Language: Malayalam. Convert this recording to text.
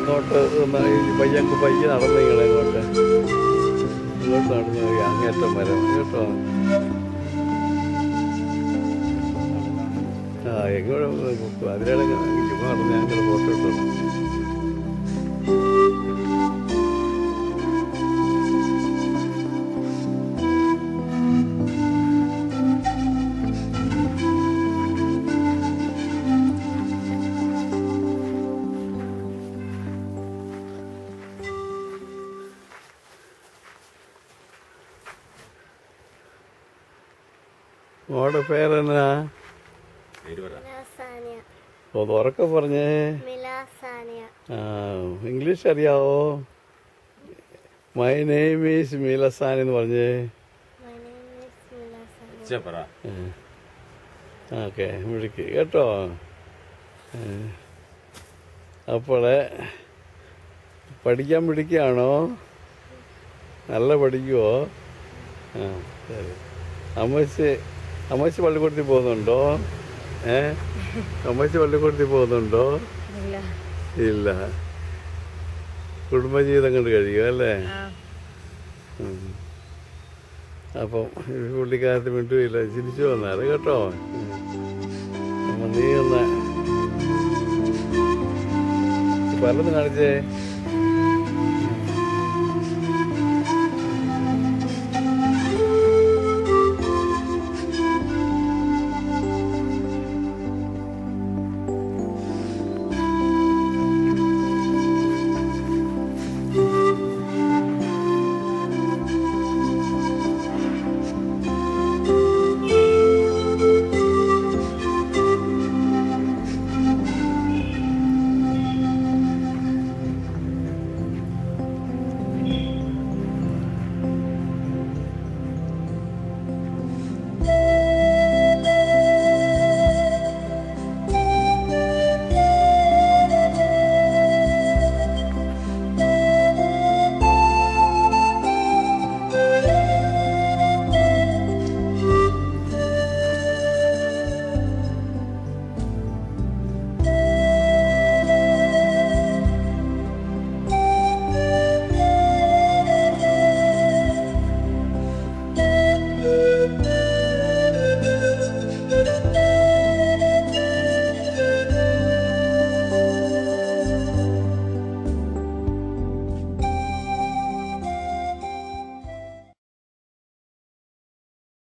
അങ്ങോട്ട് ഒന്ന് ഈ പയ്യക്ക് പയ്യെ നടന്നു ഇങ്ങനെ ഇങ്ങോട്ട് ഇങ്ങോട്ട് നടന്നു പോയി അങ്ങേറ്റം വരെ കേട്ടോ ആ എങ്ങോട്ട് അതിലാണ് ചുമ്മാ നടന്ന് ഞങ്ങൾ ഫോട്ടോ എടുത്തോളൂ മോടെ പേരെന്നാ മിലാസാനിയ ഓ ഉറക്കെ പറഞ്ഞേ മിലാസാനിയ ആ ഇംഗ്ലീഷ് അറിയാവോ മൈ നെയിം ഈസ് മീലസാൻ എന്ന് പറഞ്ഞേ My name is മിലാസാനിയ പറ ഓക്കെ വിളിക്ക് കേട്ടോ ഏ. അപ്പോളെ പഠിക്കാൻ പിടിക്കുകയാണോ നല്ല പഠിക്കുവോ ആ ശരി അമ്മച്ചി അമ്മച്ചി പള്ളിക്കൂടത്തിൽ പോകുന്നുണ്ടോ ഏ അമ്മച്ചി പള്ളിക്കൂടത്തിൽ പോകുന്നുണ്ടോ ഇല്ല ഇല്ല കുടുംബജീവിതം കണ്ട് കഴിയും അല്ലേ ഉം. അപ്പം ഈ പുള്ളിക്കാരത്ത് മിണ്ടുമില്ല ചിരിച്ചു വന്നാല് കേട്ടോ ഉം. അപ്പം നീ ഒന്ന് പലതും കാണിച്ചേ